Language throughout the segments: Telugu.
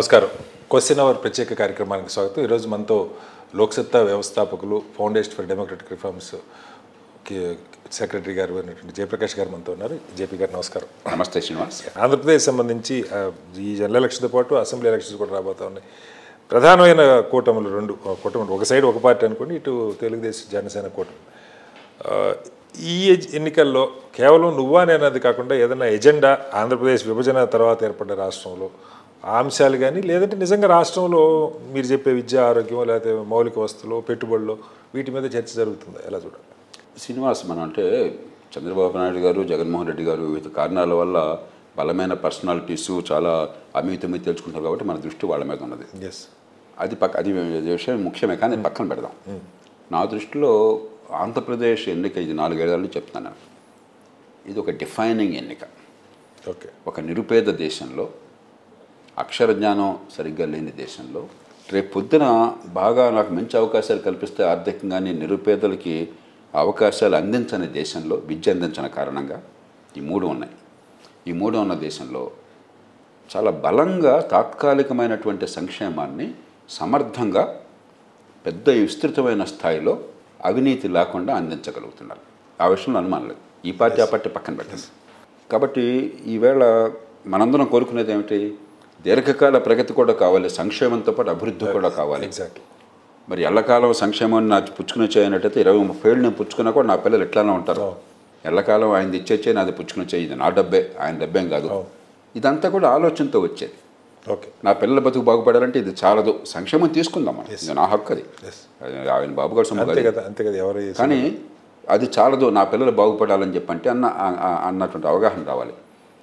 నమస్కారం క్వశ్చన్ అవర్ ప్రత్యేక కార్యక్రమానికి స్వాగతం ఈరోజు మనతో లోక్సత్తా వ్యవస్థాపకులు ఫౌండేషన్ ఫర్ డెమోక్రటిక్ రిఫార్మ్స్ కి సెక్రటరీ గారు అయినటువంటి జయప్రకాష్ గారు మనతో ఉన్నారు జేపీ గారు నమస్కారం నమస్తే శ్రీనివాస్ ఆంధ్రప్రదేశ్ సంబంధించి ఆ, ఈ జనరల్ ఎలక్షన్తో పాటు అసెంబ్లీ ఎలక్షన్స్ కూడా రాబోతా ఉన్నాయి ప్రధానమైన కూటములు రెండు ఆ, కూటములు ఒక సైడ్ ఒక పార్టీ అనుకోండి ఇటు తెలుగుదేశం జనసేన కూటమి ఆ, ఈ ఎజ్- ఎన్నికల్లో కేవలం నువ్వా నేనది కాకుండా ఏదైనా ఎజెండా ఆంధ్రప్రదేశ్ విభజన తర్వాత ఏర్పడ్డ రాష్ట్రంలో ఆ అంశాలు కానీ లేదంటే నిజంగా రాష్ట్రంలో మీరు చెప్పే విద్య ఆరోగ్యం లేకపోతే మౌలిక వస్తువులు పెట్టుబడులు వీటి మీద చర్చ జరుగుతుంది ఎలా చూడాలి శ్రీనివాస్ మనం అంటే చంద్రబాబు నాయుడు గారు జగన్మోహన్ రెడ్డి గారు వివిధ కారణాల వల్ల బలమైన పర్సనాలిటీస్ చాలా అమితమి తెలుసుకుంటారు కాబట్టి మన దృష్టి వాళ్ళ మీద ఉన్నది ఎస్ అది పక్క అది విషయం ముఖ్యమే కానీ పక్కన పెడదాం నా దృష్టిలో ఆంధ్రప్రదేశ్ ఎన్నిక ఇది నాలుగేళ్ల నుంచి చెప్తున్నాను నేను. ఇది ఒక డిఫైనింగ్ ఎన్నిక ఓకే ఒక నిరుపేద దేశంలో అక్షర జ్ఞానం సరిగ్గా లేని దేశంలో రేపు పొద్దున బాగా నాకు మంచి అవకాశాలు కల్పిస్తే ఆర్థికంగానే నిరుపేదలకి అవకాశాలు అందించని దేశంలో విద్య అందించిన కారణంగా ఈ మూడు ఉన్నాయి ఈ మూడు ఉన్న దేశంలో చాలా బలంగా తాత్కాలికమైనటువంటి సంక్షేమాన్ని సమర్థంగా పెద్ద విస్తృతమైన స్థాయిలో అవినీతి లేకుండా అందించగలుగుతున్నారు ఆ విషయంలో అనుమానం లేదు ఈ పార్టీ ఆ పార్టీ పక్కన పెట్టండి కాబట్టి ఈవేళ మనందరం కోరుకునేది ఏమిటి దీర్ఘకాల ప్రగతి కూడా కావాలి సంక్షేమంతో పాటు అభివృద్ధి కూడా కావాలి ఎగ్జాక్ట్లీ మరి ఎల్లకాలం సంక్షేమం నాకు పుచ్చుకుని చేయనట్టయితే ఇరవై ముప్పై ఏళ్ళు నేను పుచ్చుకున్నా కూడా నా పిల్లలు ఎట్లానే ఉంటారు ఎల్లకాలం ఆయన ఇచ్చేచ్చే నాది పుచ్చుకుని చేయి ఇది నా డబ్బే ఆయన డబ్బేం కాదు ఇదంతా కూడా ఆలోచనతో వచ్చేది ఓకే నా పిల్లల బతుకు బాగుపడాలంటే ఇది చాలదు సంక్షేమం తీసుకుందాం మనం ఇది నా హక్కు అది అది ఆయన బాబు గారు సొమ్ము అంతే కాదు. కదా అంతే కదా ఎవరు కానీ అది చాలదు నా పిల్లలు బాగుపడాలని చెప్పంటే అన్న ఆ- ఆ- అన్నటువంటి అవగాహన రావాలి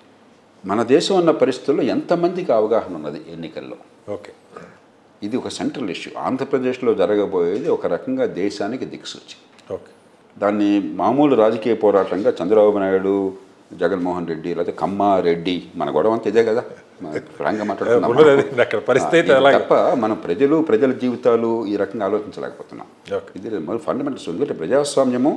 మన దేశం ఉన్న పరిస్థితుల్లో ఎంతమందికి అవగాహన ఉన్నది ఎన్నికల్లో ఓకే ఇది ఒక సెంట్రల్ ఇష్యూ ఆంధ్రప్రదేశ్లో జరగబోయేది ఒక రకంగా దేశానికి దిక్సూచి ఓకే దాన్ని మామూలు రాజకీయ పోరాటంగా చంద్రబాబు నాయుడు జగన్మోహన్ రెడ్డి లేకపోతే కమ్మారెడ్డి మన గొడవ అంతా ఇదే కదా ఫ్రాంక్గా మాట్లాడుతున్నాం ఉన్నది అది. అక్కడ పరిస్థితి అయితే ఇది అలాగే. తప్ప మనం ప్రజలు ప్రజల జీవితాలు ఈ రకంగా ఆలోచించలేకపోతున్నాం ఓకే. ఇది మరి ఫండమెంటల్స్ ఎందుకంటే ప్రజాస్వామ్యము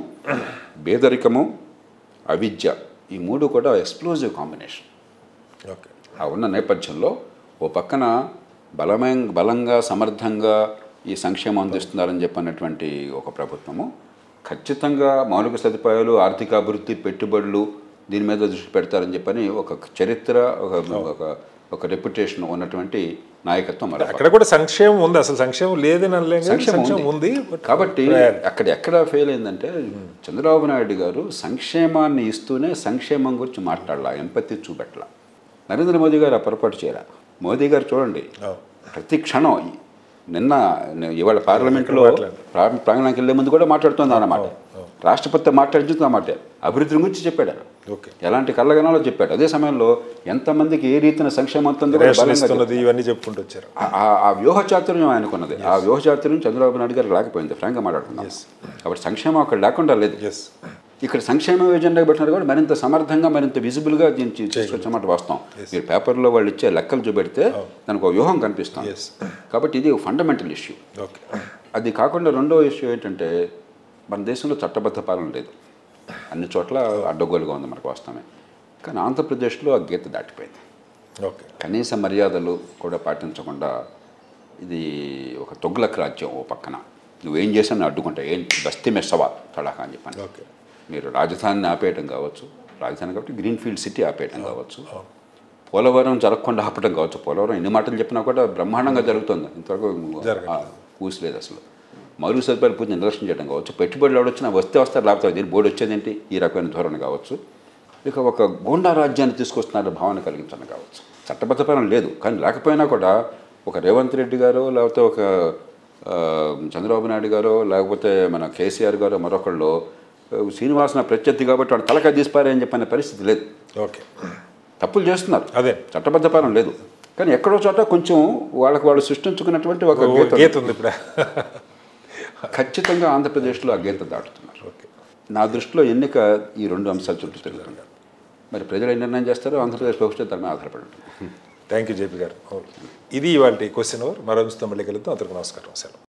పేదరికము అవిద్య ఈ మూడు కూడా ఎక్స్ప్లోజివ్ కాంబినేషన్ ఓకే ఆ ఉన్న నేపథ్యంలో ఓ పక్కన బలమైన బలంగా సమర్థంగా ఈ సంక్షేమం అందిస్తున్నారని చెప్పినటువంటి ఒక ప్రభుత్వము ఖచ్చితంగా మౌలిక సదుపాయాలు ఆర్థిక అభివృద్ధి పెట్టుబడులు దీని మీద దృష్టి పెడతారని చెప్పని ఒక చరిత్ర ఒక ఒక ఒక రెప్యుటేషన్ ఉన్నటువంటి నాయకత్వం మరి అక్కడ కూడా సంక్షేమం ఉంది అసలు సంక్షేమం లేదని అనలేం కానీ సంక్షేమం సంక్షేమం ఉంది but కాబట్టి అక్కడ ఎక్కడ ఫెయిల్ అయిందంటే చంద్రబాబు నాయుడు గారు సంక్షేమాన్ని ఇస్తూనే సంక్షేమం గురించి మాట్లాడాల ఎంపతి చూపెట్టాల నరేంద్ర మోదీ గారు ఆ పొరపాటు చేయరా మోదీ గారు చూడండి అవును. ప్రతి క్షణం నిన్న ఇవాళ పార్లమెంట్లో ప్రా- ప్రాంగణానికి వెళ్ళే ముందు కూడా మాట్లాడుతుంది అన్నమాట రాష్ట్రపతి మాట్లాడుతుంది అన్నమాట అభివృద్ధి గురించి చెప్పాడు ఆయన. ఓకే ఎలాంటి కళ్ళగనాలో చెప్పాడు అదే సమయంలో ఎంతమందికి ఏ రీతిన సంక్షేమం అంతుందో కూడా రేషన్ బలంగా ఇస్తున్నది ఇవన్నీ చెప్పుకుంటూ వచ్చారు ఆ- ఆ- ఆ వ్యూహ చాతుర్యం ఆయనకున్నది ఆ వ్యూహ చాతుర్యం చంద్రబాబు నాయుడు గారికి లేకపోయింది ఫ్రాంక్గా మాట్లాడుతున్నాం కాబట్టి సంక్షేమం అక్కడ లేకుండా లేదు ఎస్ ఇక్కడ సంక్షేమ ఎజెండా పెట్టినారు కూడా మరింత సమర్థంగా మరింత విజిబుల్గా దీన్ని తీసుకొచ్చామాట వాస్తవం మీరు పేపర్లో వాళ్ళు ఇచ్చే లెక్కలు చూపెడితే దానికి ఒక వ్యూహం కనిపిస్తుంది ఎస్ కాబట్టి ఇది ఫండమెంటల్ ఇష్యూ ఓకే అది కాకుండా రెండో ఇష్యూ ఏంటంటే మన దేశంలో చట్టబద్ధ పాలన లేదు అన్ని చోట్ల అడ్డగోలుగా ఉంది మనకు వాస్తవమే కానీ ఆంధ్రప్రదేశ్లో ఆ గీత దాటిపోయింది ఓకే కనీస మర్యాదలు కూడా పాటించకుండా ఇది ఒక తొగ్లక్ రాజ్యం ఓ పక్కన నువ్వేం చేసావు అడ్డుకుంటా ఏంటి బస్తీ మెస్సవా తడాకా అని చెప్పాను ఓకే మీరు రాజధానిని ఆపేయటం కావచ్చు రాజధాని కాబట్టి గ్రీన్ఫీల్డ్ సిటీ ఆపేయటం కావచ్చు పోలవరం జరగకుండా ఆపటం కావచ్చు పోలవరం ఎన్ని మాటలు చెప్పినా కూడా బ్రహ్మాండంగా జరుగుతుంది ఇంతవరకు ఆ, కూసలేదు అసలు మౌలిక సదుపాయాలు పూర్తి నిర్లక్ష్యం చేయడం కావచ్చు పెట్టుబడులు ఎవడొచ్చినా వస్తే వస్తారు లేకపోతే దీని బోర్డు వచ్చేదేంటి ఈ రకమైన ధోరణి కావచ్చు ఇక ఒక గోండా రాజ్యాన్ని తీసుకొస్తున్న భావన కలిగించడం కావచ్చు చట్టబద్ధ పరం లేదు కానీ లేకపోయినా కూడా ఒక రేవంత్ రెడ్డి గారు లేకపోతే ఒక ఆ, చంద్రబాబు నాయుడు గారు లేకపోతే మన కేసీఆర్ గారు మరొకళ్ళు ఆ, శ్రీనివాసన ప్రత్యర్థి కాబట్టి వాడు తలకాయ తీసిపారని చెప్పిన పరిస్థితి లేదు ఓకే తప్పులు చేస్తున్నారు అదే చట్టబద్ధ పరం లేదు కానీ ఎక్కడో చోట కొంచెం వాళ్ళకి వాళ్ళు సృష్టించుకున్నటువంటి ఒక ఓ గీత గీత ఉంది ఇప్పుడు ఖచ్చితంగా ఆంధ్రప్రదేశ్లో ఆ గీత దాటుతున్నారు ఓకే నా దృష్టిలో ఎన్నిక ఈ రెండు అంశాల చుట్టూ తిరుగుతుంది మరి ప్రజలు ఏ నిర్ణయం చేస్తారో ఆంధ్రప్రదేశ్ భవిష్యత్తు దాని మీద ఆధారపడి ఉంటుంది థ్యాంక్ యూ జేపీ గారు ఇది ఇవాళ క్వశ్చన్ అవర్ మరో అంశంతో మళ్ళీ కలుద్దాం అందరికీ నమస్కారం సెలవు